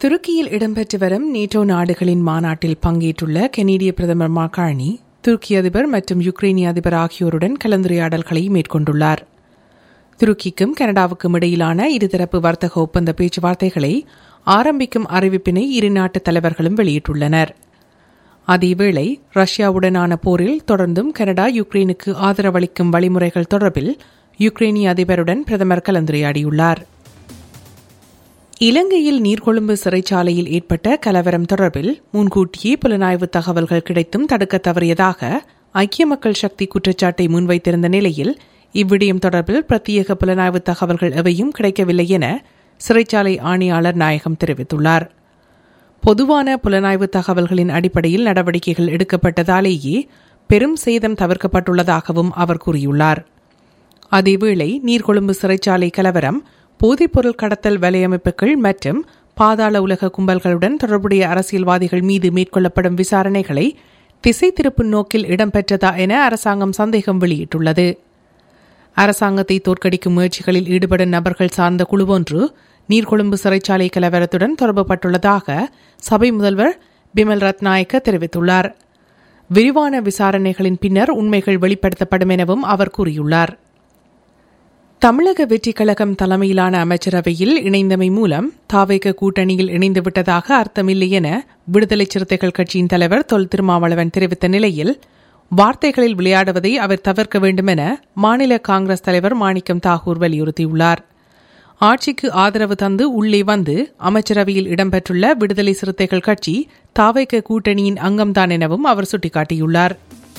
துருக்கியில் இடம்பெற்று வரும் நேட்டோ நாடுகளின் மாநாட்டில் பங்கேற்றுள்ள கெனடிய பிரதமர் மாகாணி துருக்கி அதிபர் மற்றும் யுக்ரைனிய அதிபர் ஆகியோருடன் கலந்துரையாடல்களை மேற்கொண்டுள்ளார் துருக்கிக்கும் கனடாவுக்கும் இடையிலான இருதரப்பு வர்த்தக ஒப்பந்த பேச்சுவார்த்தைகளை ஆரம்பிக்கும் அறிவிப்பினை இரு நாட்டு தலைவர்களும் வெளியிட்டுள்ளனர் அதேவேளை ரஷ்யாவுடனான போரில் தொடர்ந்தும் கனடா யுக்ரைனுக்கு ஆதரவளிக்கும் வழிமுறைகள் தொடர்பில் யுக்ரைனிய அதிபருடன் பிரதமர் கலந்துரையாடியுள்ளார் இலங்கையில் நீர்கொழும்பு சிறைச்சாலையில் ஏற்பட்ட கலவரம் தொடர்பில் முன்கூட்டியே புலனாய்வு தகவல்கள் கிடைத்தும் தடுக்க தவறியதாக ஐக்கிய மக்கள் சக்தி குற்றச்சாட்டை முன்வைத்திருந்த நிலையில் இவ்விடயம் தொடர்பில் பிரத்யேக புலனாய்வு தகவல்கள் எவையும் கிடைக்கவில்லை என சிறைச்சாலை ஆணையாளர் நாயகம் தெரிவித்துள்ளார் பொதுவான புலனாய்வு தகவல்களின் அடிப்படையில் நடவடிக்கைகள் எடுக்கப்பட்டதாலேயே பெரும் சேதம் தவிர்க்கப்பட்டுள்ளதாகவும் அவர் கூறியுள்ளார் அதேவேளை நீர்கொழும்பு சிறைச்சாலை கலவரம் போதைப்பொருள் கடத்தல் வலையமைப்புகள் மற்றும் பாதாள உலக கும்பல்களுடன் தொடர்புடைய அரசியல்வாதிகள் மீது மேற்கொள்ளப்படும் விசாரணைகளை திசை திருப்பும் நோக்கில் இடம்பெற்றதா என அரசாங்கம் சந்தேகம் வெளியிட்டுள்ளது அரசாங்கத்தை தோற்கடிக்கும் முயற்சிகளில் ஈடுபடும் நபர்கள் சார்ந்த குழுவொன்று நீர்கொழும்பு சிறைச்சாலை கலவரத்துடன் தொடர்புபட்டுள்ளதாக சபை முதல்வர் பிமல் ரத்நாயக்க தெரிவித்துள்ளார் விரிவான விசாரணைகளின் பின்னர் உண்மைகள் வெளிப்படுத்தப்படும் எனவும் அவர் கூறியுள்ளார் தமிழக வெற்றிக் கழகம் தலைமையிலான அமைச்சரவையில் இணைந்தமை மூலம் தாவேக கூட்டணியில் இணைந்துவிட்டதாக அர்த்தமில்லை என விடுதலை சிறுத்தைகள் கட்சியின் தலைவர் தொல் திருமாவளவன் தெரிவித்த நிலையில் வார்த்தைகளில் விளையாடுவதை அவர் தவிர்க்க வேண்டும் என மாநில காங்கிரஸ் தலைவர் மாணிக்கம் தாகூர் வலியுறுத்தியுள்ளார் ஆட்சிக்கு ஆதரவு தந்து உள்ளே வந்து அமைச்சரவையில் இடம்பெற்றுள்ள விடுதலை சிறுத்தைகள் கட்சி தாவைக்க கூட்டணியின் அங்கம்தான் எனவும் அவர் சுட்டிக்காட்டியுள்ளார்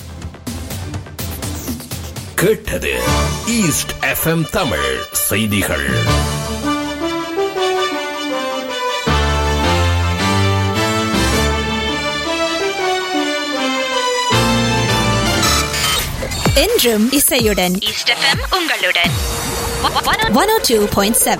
கேட்டது ஈஸ்ட் எஃப்எம் தமிழ் செய்திகள் என்றும் இசையுடன் ஈஸ்ட் எஃப்எம் உங்களுடன் one O two point seven